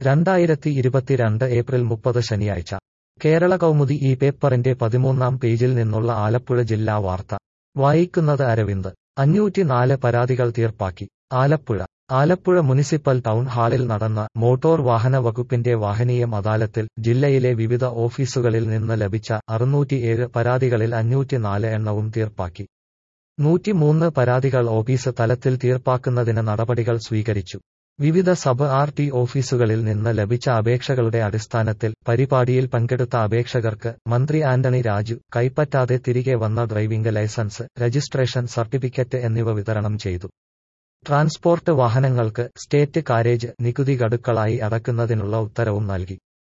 രണ്ടായിരത്തി ഇരുപത്തിരണ്ട് ഏപ്രിൽ മുപ്പത് ശനിയാഴ്ച കേരള കൗമുദി ഈ പേപ്പറിന്റെ പതിമൂന്നാം പേജിൽ നിന്നുള്ള ആലപ്പുഴ ജില്ലാ വാർത്ത വായിക്കുന്നത് അരവിന്ദ് അഞ്ഞൂറ്റിനാല് പരാതികൾ തീർപ്പാക്കി ആലപ്പുഴ ആലപ്പുഴ മുനിസിപ്പൽ ടൗൺ ഹാളിൽ നടന്ന മോട്ടോർ വാഹന വകുപ്പിന്റെ വാഹനീയം അദാലത്തിൽ ജില്ലയിലെ വിവിധ ഓഫീസുകളിൽ നിന്ന് ലഭിച്ച അറുന്നൂറ്റിയേഴ് പരാതികളിൽ അഞ്ഞൂറ്റിനാല് എണ്ണവും തീർപ്പാക്കി നൂറ്റിമൂന്ന് പരാതികൾ ഓഫീസ് തലത്തിൽ തീർപ്പാക്കുന്നതിന് നടപടികൾ സ്വീകരിച്ചു വിവിധ സബ് ആർ ടി ഓഫീസുകളിൽ നിന്ന് ലഭിച്ച അപേക്ഷകളുടെ അടിസ്ഥാനത്തിൽ പരിപാടിയിൽ പങ്കെടുത്ത അപേക്ഷകർക്ക് മന്ത്രി ആന്റണി രാജു കൈപ്പറ്റാതെ തിരികെ വന്ന ഡ്രൈവിംഗ് ലൈസൻസ് രജിസ്ട്രേഷൻ സർട്ടിഫിക്കറ്റ് എന്നിവ വിതരണം ചെയ്തു ട്രാൻസ്പോർട്ട് വാഹനങ്ങൾക്ക് സ്റ്റേറ്റ് കാരേജ് നികുതി ഗഡുക്കളായി അടക്കുന്നതിനുള്ള ഉത്തരവും നൽകി